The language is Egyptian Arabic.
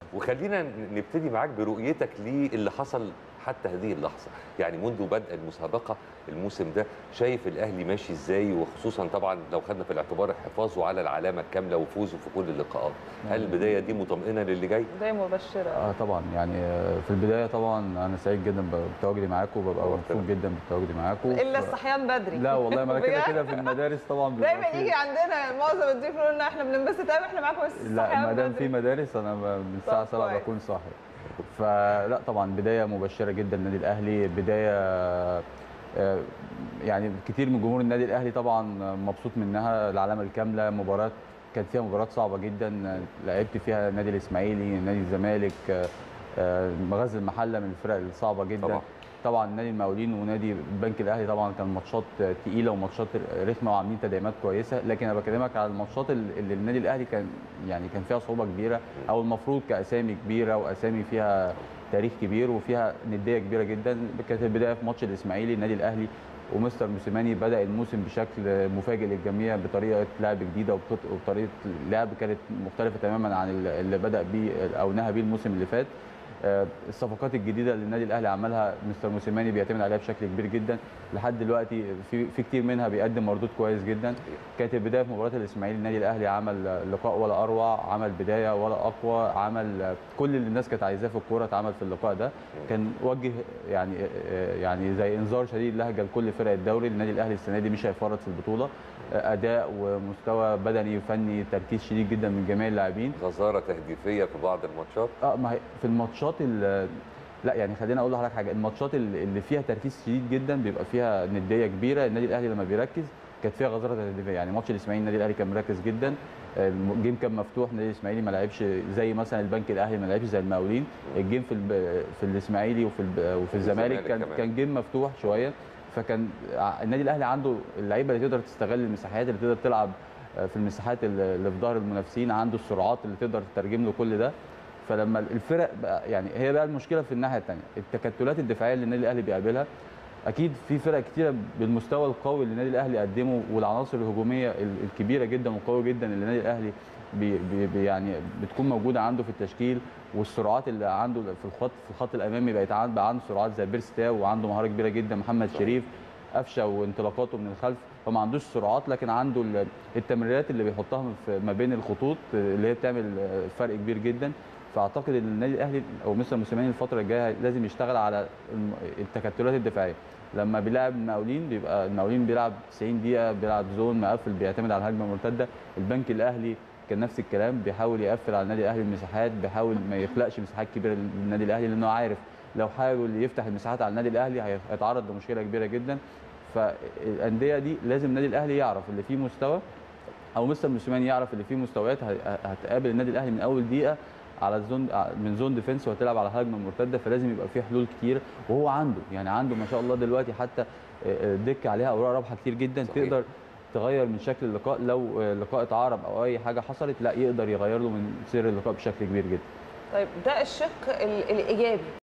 وخلينا نبتدي معاك برؤيتك للي حصل حتى هذه اللحظه يعني منذ بدء المسابقه الموسم ده شايف الاهلي ماشي ازاي وخصوصا طبعا لو خدنا في الاعتبار حفاظه على العلامه الكامله وفوزه في كل اللقاءات هل البدايه دي مطمئنه للي جاي بدايه مبشره اه طبعا يعني في البدايه طبعا انا سعيد جدا بتواجدي معاكم وببقى نورتنا. مبسوط جدا بتواجدي معاكم الا الصحيان بدري لا والله ما انا كده بجد؟ كده في المدارس طبعا بيبقى دايما في- يجي عندنا معظم الضيوف يقولوا لنا احنا بننبسط قوي احنا معاكم بس لا الصحيان ما دام بدري. في مدارس انا ب- من الساعه طب 7 كويس. بكون صاحي فلا طبعا بدايه مبشره جدا للنادي الاهلي بدايه آه، يعني كتير من جمهور النادي الاهلي طبعا مبسوط منها العلامه الكامله مباراه كانت فيها مباراه صعبه جدا لعبت فيها النادي الاسماعيلي نادي الزمالك آه، آه، غزل المحله من الفرق الصعبه جدا طبعا. طبعا نادي المقاولين ونادي البنك الاهلي طبعا كان ماتشات تقيله وماتشات رخمه وعاملين تدعيمات كويسه لكن انا بكلمك على الماتشات اللي النادي الاهلي كان يعني كان فيها صعوبه كبيره او المفروض كاسامي كبيره واسامي فيها تاريخ كبير وفيها نديه كبيره جدا كانت البدايه في ماتش الاسماعيلي النادي الاهلي ومستر موسيماني بدا الموسم بشكل مفاجئ للجميع بطريقه لعب جديده وبط- وبطريقه لعب كانت مختلفه تماما عن اللي بدا بيه او نهى بيه الموسم اللي فات آه، الصفقات الجديده اللي النادي الاهلي عملها مستر موسيماني بيعتمد عليها بشكل كبير جدا لحد دلوقتي في في كتير منها بيقدم مردود كويس جدا كانت البدايه في مباراه الاسماعيلي النادي الاهلي عمل لقاء ولا اروع عمل بدايه ولا اقوى عمل كل اللي الناس كانت عايزاه في الكوره اتعمل في اللقاء ده كان وجه يعني يعني زي انذار شديد لهجه لكل فرق الدوري النادي الاهلي السنه دي مش هيفرط في البطوله اداء ومستوى بدني وفني تركيز شديد جدا من جميع اللاعبين غزاره تهديفيه في بعض الماتشات اه ما هي في الماتشات ال- لا يعني خليني اقول لحضرتك حاجه الماتشات اللي اللي فيها تركيز شديد جدا بيبقى فيها نديه كبيره النادي الاهلي لما بيركز كانت فيها غزاره تهديفيه يعني ماتش الاسماعيلي النادي الاهلي كان مركز جدا الجيم كان مفتوح النادي الاسماعيلي ما لعبش زي مثلا البنك الاهلي ما لعبش زي المقاولين الجيم في الب- في الاسماعيلي وفي الب- وفي الزمالك الزمالك كان كمان. كان جيم مفتوح شويه فكان ع- النادي الاهلي عنده اللعيبه اللي تقدر تستغل المساحات اللي تقدر تلعب في المساحات اللي اللي في ظهر المنافسين عنده السرعات اللي تقدر تترجم له كل ده فلما الفرق بقى يعني هي بقى المشكله في الناحيه الثانيه التكتلات الدفاعيه اللي النادي الاهلي بيقابلها اكيد في فرق كتيره بالمستوى القوي اللي النادي الاهلي قدمه والعناصر الهجوميه ال- الكبيره جدا والقويه جدا اللي النادي الاهلي بي بي بي يعني بتكون موجوده عنده في التشكيل والسرعات اللي عنده في الخط في الخط الامامي بقت عنده بقى عنده سرعات زي بيرستاو وعنده مهاره كبيره جدا محمد شريف قفشه وانطلاقاته من الخلف هو ما عندوش سرعات لكن عنده ال- التمريرات اللي بيحطها في ما بين الخطوط اللي هي بتعمل فرق كبير جدا فاعتقد ان النادي الاهلي او مستر موسيماني الفتره الجايه لازم يشتغل على الم- التكتلات الدفاعيه لما بيلعب المقاولين بيبقى المقاولين بيلعب 90 دقيقه بيلعب زون مقفل بيعتمد على الهجمه المرتده البنك الاهلي كان نفس الكلام بيحاول يقفل على النادي الاهلي المساحات بيحاول ما يخلقش مساحات كبيره للنادي الاهلي لانه عارف لو حاول يفتح المساحات على النادي الاهلي هيتعرض لمشكله كبيره جدا فالانديه دي لازم النادي الاهلي يعرف اللي فيه مستوى او مستر موسيماني يعرف اللي فيه مستويات ه- هتقابل النادي الاهلي من اول دقيقه على الزون من زون ديفنس وهتلعب على هجمه مرتده فلازم يبقى فيه حلول كتير وهو عنده يعني عنده ما شاء الله دلوقتي حتى الدكه عليها اوراق رابحه كتير جدا صحيح. تقدر تغير من شكل اللقاء لو اللقاء اتعرب او اي حاجه حصلت لا يقدر يغير له من سير اللقاء بشكل كبير جدا طيب ده الشق ال- الايجابي